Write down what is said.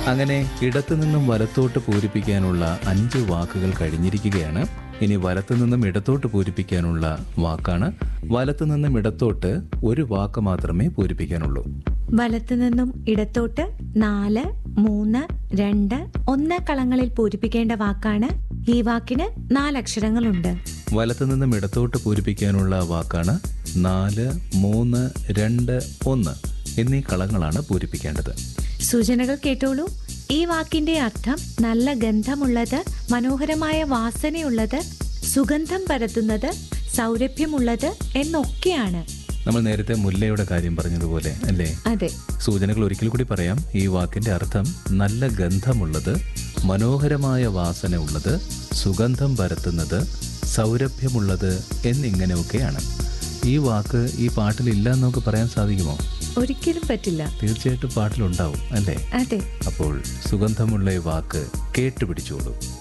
അങ്ങനെ ഇടത്തു നിന്നും വലത്തോട്ട് പൂരിപ്പിക്കാനുള്ള അഞ്ച് വാക്കുകൾ കഴിഞ്ഞിരിക്കുകയാണ് ഇനി വലത്തു നിന്നും ഇടത്തോട്ട് പൂരിപ്പിക്കാനുള്ള വാക്കാണ് വലത്തു നിന്നും ഇടത്തോട്ട് ഒരു വാക്ക് മാത്രമേ പൂരിപ്പിക്കാനുള്ളൂ വലത്തു നിന്നും ഇടത്തോട്ട് നാല് മൂന്ന് രണ്ട് ഒന്ന് കളങ്ങളിൽ പൂരിപ്പിക്കേണ്ട വാക്കാണ് ഈ വാക്കിന് നാലക്ഷരങ്ങളുണ്ട് വലത്തു നിന്നും ഇടത്തോട്ട് പൂരിപ്പിക്കാനുള്ള വാക്കാണ് നാല് മൂന്ന് രണ്ട് ഒന്ന് എന്നീ കളങ്ങളാണ് പൂരിപ്പിക്കേണ്ടത് സൂചനകൾ കേട്ടോളൂ ഈ വാക്കിന്റെ അർത്ഥം നല്ല ഗന്ധമുള്ളത് മനോഹരമായ വാസനയുള്ളത് സുഗന്ധം പരത്തുന്നത് സൗരഭ്യമുള്ളത് എന്നൊക്കെയാണ് നമ്മൾ നേരത്തെ മുല്ലയുടെ കാര്യം പറഞ്ഞതുപോലെ അല്ലേ അതെ സൂചനകൾ ഒരിക്കൽ കൂടി പറയാം ഈ വാക്കിന്റെ അർത്ഥം നല്ല ഗന്ധമുള്ളത് മനോഹരമായ വാസന ഉള്ളത് സുഗന്ധം പരത്തുന്നത് സൗരഭ്യമുള്ളത് എന്നിങ്ങനെയൊക്കെയാണ് ഈ വാക്ക് ഈ പാട്ടിലില്ല എന്ന് നമുക്ക് പറയാൻ സാധിക്കുമോ ഒരിക്കലും പറ്റില്ല തീർച്ചയായിട്ടും പാട്ടിലുണ്ടാവും അല്ലേ അതെ അപ്പോൾ സുഗന്ധമുള്ള ഈ വാക്ക് കേട്ടുപിടിച്ചോളൂ